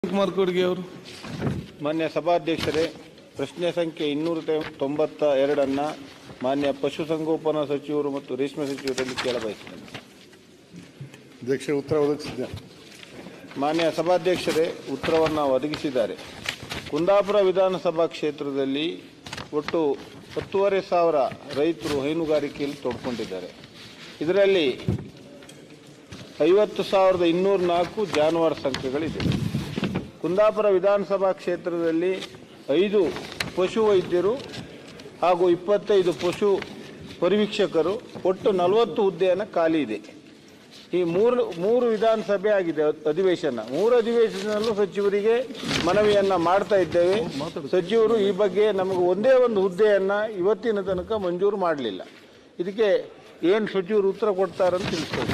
ಕುಮಾರ್ ಕೊಡ್ಗೆ ಅವರು ಮಾನ್ಯ ಸಭಾಧ್ಯಕ್ಷರೇ ಪ್ರಶ್ನೆ ಸಂಖ್ಯೆ ಇನ್ನೂರ ತೊಂಬತ್ತ ಎರಡನ್ನ ಮಾನ್ಯ ಪಶುಸಂಗೋಪನಾ ಸಚಿವರು ಮತ್ತು ರೇಷ್ಮೆ ಸಚಿವರಲ್ಲಿ ಕೇಳಬಯಸುತ್ತೇನೆ ಅಧ್ಯಕ್ಷ ಉತ್ತರ ಒದಗಿಸಿದ್ದೆ ಮಾನ್ಯ ಸಭಾಧ್ಯಕ್ಷರೇ ಉತ್ತರವನ್ನು ಒದಗಿಸಿದ್ದಾರೆ ಕುಂದಾಪುರ ವಿಧಾನಸಭಾ ಕ್ಷೇತ್ರದಲ್ಲಿ ಒಟ್ಟು ಹತ್ತೂವರೆ ಸಾವಿರ ರೈತರು ಹೈನುಗಾರಿಕೆಯಲ್ಲಿ ತೊಡ್ಕೊಂಡಿದ್ದಾರೆ ಇದರಲ್ಲಿ ಐವತ್ತು ಸಾವಿರದ ಇನ್ನೂರ ನಾಲ್ಕು ಜಾನುವಾರು ಸಂಖ್ಯೆಗಳಿದೆ ಕುಂದಾಪುರ ವಿಧಾನಸಭಾ ಕ್ಷೇತ್ರದಲ್ಲಿ ಐದು ಪಶು ವೈದ್ಯರು ಹಾಗೂ ಇಪ್ಪತ್ತೈದು ಪಶು ಪರಿವೀಕ್ಷಕರು ಒಟ್ಟು ನಲವತ್ತು ಹುದ್ದೆಯನ್ನು ಖಾಲಿ ಇದೆ ಈ ಮೂರು ಮೂರು ವಿಧಾನಸಭೆ ಆಗಿದೆ ಅ- ಅಧಿವೇಶನ ಮೂರು ಅಧಿವೇಶನದಲ್ಲೂ ಸಚಿವರಿಗೆ ಮನವಿಯನ್ನ ಮಾಡ್ತಾ ಇದ್ದೇವೆ ಸಚಿವರು ಈ ಬಗ್ಗೆ ನಮಗೆ ಒಂದೇ ಒಂದು ಹುದ್ದೆಯನ್ನ ಇವತ್ತಿನ ತನಕ ಮಂಜೂರು ಮಾಡಲಿಲ್ಲ ಇದಕ್ಕೆ ಏನು ಸಚಿವರು ಉತ್ತರ ಕೊಡ್ತಾರಂತ ತಿಳಿಸ್ಕೊಡಿ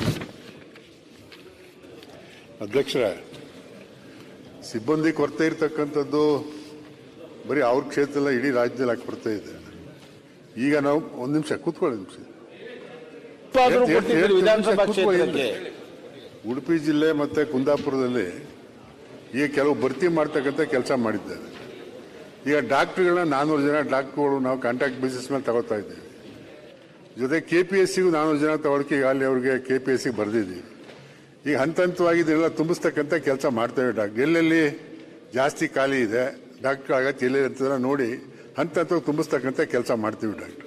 ಅಧ್ಯಕ್ಷರೇ ಸಿಬ್ಬಂದಿ ಕೊರತೆ ಇರತಕ್ಕಂಥದ್ದು ಬರೀ ಅವ್ರ ಕ್ಷೇತ್ರದಲ್ಲ ಇಡೀ ರಾಜ್ಯದಲ್ಲಿ ಹಾಕಿ ಬರ್ತಾ ಇದೆ ಈಗ ನಾವು ಒಂದು ನಿಮಿಷ ಕೂತ್ಕೊಳ್ಳಿ ನಿಮಿಷ ಉತ್ಪಾದನೆ ಹೇಳ್ತೀನಿ, ಕೊಟ್ಟಿದ್ದೀರಿ ಹೇಳ್ತೀನಿ, ವಿಧಾನಸಭಾ ಕೂತ್ಕೊಳ್ಳಿ. ಕ್ಷೇತ್ರಕ್ಕೆ ಉಡುಪಿ ಜಿಲ್ಲೆ ಮತ್ತು ಕುಂದಾಪುರದಲ್ಲಿ ಈಗ ಕೆಲವು ಭರ್ತಿ ಮಾಡ್ತಕ್ಕಂಥ ಕೆಲಸ ಮಾಡಿದ್ದಾರೆ ಈಗ ಡಾಕ್ಟ್ರುಗಳನ್ನ ನಾನ್ನೂರು ಜನ ಡಾಕ್ಟ್ರುಗಳು ನಾವು ಕಾಂಟ್ರಾಕ್ಟ್ ಬೇಸಿಸ್ ಮೇಲೆ ತಗೋತಾ ಇದ್ದೀವಿ ಜೊತೆ ಕೆ ಪಿ ಎಸ್ ಸಿಗೂ ನಾನ್ನೂರು ಜನ ತಗೊಳಕ್ಕೆ ಈಗಾಗಲೇ ಅವ್ರಿಗೆ ಕೆ ಪಿ ಎಸ್ ಸಿಗೆ ಬರೆದಿದ್ದೀವಿ ಈಗ ಹಂತ ಹಂತವಾಗಿ ಇದನ್ನೆಲ್ಲ ತುಂಬಿಸ್ತಕ್ಕಂಥ ಕೆಲಸ ಮಾಡ್ತೇವೆ ಡಾಕ್ಟರ್ ಎಲ್ಲೆಲ್ಲಿ ಜಾಸ್ತಿ ಖಾಲಿ ಇದೆ ಡಾಕ್ಟರ್ ಅಗತ್ಯ ಎಲ್ಲಿ ಇರ್ತದಲ್ಲ ನೋಡಿ ಹಂತ ಹಂತವಾಗಿ ತುಂಬಿಸ್ತಕ್ಕಂಥ ಕೆಲಸ ಮಾಡ್ತೀವಿ ಡಾಕ್ಟರ್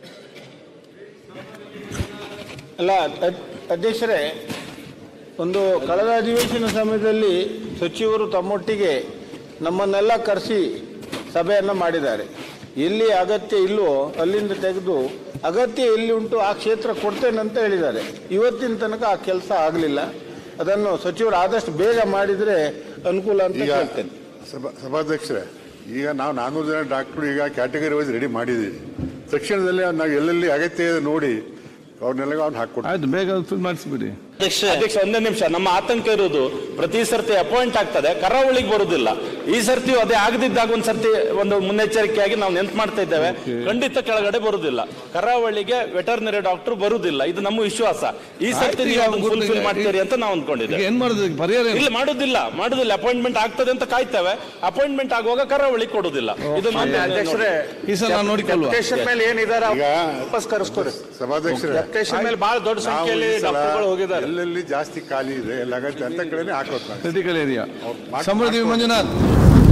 ಅಲ್ಲ ಅದ್- ಅಧ್ಯಕ್ಷರೇ ಒಂದು ಕಳೆದ ಅಧಿವೇಶನ ಸಮಯದಲ್ಲಿ ಸಚಿವರು ತಮ್ಮೊಟ್ಟಿಗೆ ನಮ್ಮನ್ನೆಲ್ಲ ಕರೆಸಿ ಸಭೆಯನ್ನು ಮಾಡಿದ್ದಾರೆ ಎಲ್ಲಿ ಅಗತ್ಯ ಇಲ್ವೋ ಅಲ್ಲಿಂದ ತೆಗೆದು ಅಗತ್ಯ ಎಲ್ಲಿ ಉಂಟು ಆ ಕ್ಷೇತ್ರ ಕೊಡ್ತೇನೆ ಅಂತ ಹೇಳಿದ್ದಾರೆ ಇವತ್ತಿನ ತನಕ ಆ ಕೆಲಸ ಆಗಲಿಲ್ಲ ಅದನ್ನು ಸಚಿವರು ಆದಷ್ಟು ಬೇಗ ಮಾಡಿದರೆ ಅನುಕೂಲ ಅಂತ ಈಗ ಹೇಳ್ತೇನೆ ಸಭಾ ಸಭಾಧ್ಯಕ್ಷರೇ ಈಗ ನಾವು ನಾನ್ನೂರು ಜನ ಡಾಕ್ಟ್ರು ಈಗ ಕ್ಯಾಟಗರಿ ವೈಸ್ ರೆಡಿ ಮಾಡಿದ್ದೀವಿ ತಕ್ಷಣದಲ್ಲೇ ನಾವು ಎಲ್ಲೆಲ್ಲಿ ಅಗತ್ಯ ಇದೆ ನೋಡಿ ಅವ್ರನ್ನೆಲ್ಲ ಅವ್ನು ಹಾಕ್ಕೊಡ್ತೀವಿ ಆಯ್ತು ಬೇಗ ಫಿಲ್ ಮಾಡಿಸ್ಬಿಡಿ ಅಧ್ಯಕ್ಷ ಒಂದೇ ನಿಮಿಷ ನಮ್ಮ ಆತಂಕ ಇರುವುದು ಪ್ರತಿ ಸರ್ತಿ ಅಪಾಯಿಂಟ್ ಆಗ್ತದೆ ಕರಾವಳಿಗೆ ಬರುದಿಲ್ಲ ಈ ಸರ್ತಿ ಅದೇ ಆಗದಿದ್ದಾಗ ಒಂದ್ ಸರ್ತಿ ಒಂದು ಮುನ್ನೆಚ್ಚರಿಕೆಯಾಗಿ ನಾವು ನೆನ್ಪು ಮಾಡ್ತಾ ಇದ್ದೇವೆ ಖಂಡಿತ ಕೆಳಗಡೆ ಬರುದಿಲ್ಲ ಕರಾವಳಿಗೆ ವೆಟರ್ನರಿ ಡಾಕ್ಟರ್ ಬರುದಿಲ್ಲ ಇದು ನಮ್ಮ ವಿಶ್ವಾಸ ಈ ಸರ್ತಿ ಆಯ್ತು, ನೀವು ಈಗ ಅದನ್ನ ಗುರ್ತು- ಫುಲ್ಫಿಲ್ ಮಾಡ್ತೀರಿ ಅಂತ ನಾವು ಈಗ ಅಂದ್ಕೊಂಡಿದ್ದೇವೆ ಏನ್ ಮಾಡೋದು ಈಗ ಪರಿಹಾರ ಏನು? ಇಲ್ಲ ಮಾಡುದಿಲ್ಲ ಮಾಡುದಿಲ್ಲ ಅಪಾಯಿಂಟ್ಮೆಂಟ್ ಆಗ್ತದೆ ಅಂತ ಕಾಯ್ತೇವೆ ಅಪಾಯಿಂಟ್ಮೆಂಟ್ ಆಗುವಾಗ ಕರಾವಳಿ ಕೊಡುದಿಲ್ಲ ಇದು ಮಾನ್ಯ ಅಧ್ಯಕ್ಷರೇ ಈ ಸಲ ನಾವು ನೋಡಿಕೊಳ್ಳುವ ಡೆಪ್ಯುಟೇಷನ್ ಮೇಲೆ ಏನಿದ್ದಾರೆ ಈಗ ವಾಪಸ್ ಕರೆಸ್ಕೊಡಿ ಸಭಾಧ್ಯಕ್ಷರೇ ಡೆಪ್ಯುಟೇಷನ್ ಮೇಲೆ ಬಹಳ ದೊಡ್ಡ ನಾವು ಸಂಖ್ಯೆಯಲ್ಲಿ ಈ ಸಲ ಡಾಕ್ಟರ್ಗಳು ಹೋಗಿದ್ದಾರೆ ಎಲ್ಲೆಲ್ಲಿ ಜಾಸ್ತಿ ಖಾಲಿ ಇದೆ ಎಲ್ಲ ಅಗತ್ಯ ಅಂತ ಕಡೆನೇ ಹಾಕೋತಾರೆ ಕ್ರಿಟಿಕಲ್ ಏರಿಯಾ ಮಾಡ್ತಾರೆ. ಸಮೃದ್ಧಿ ಮಂಜುನಾಥ್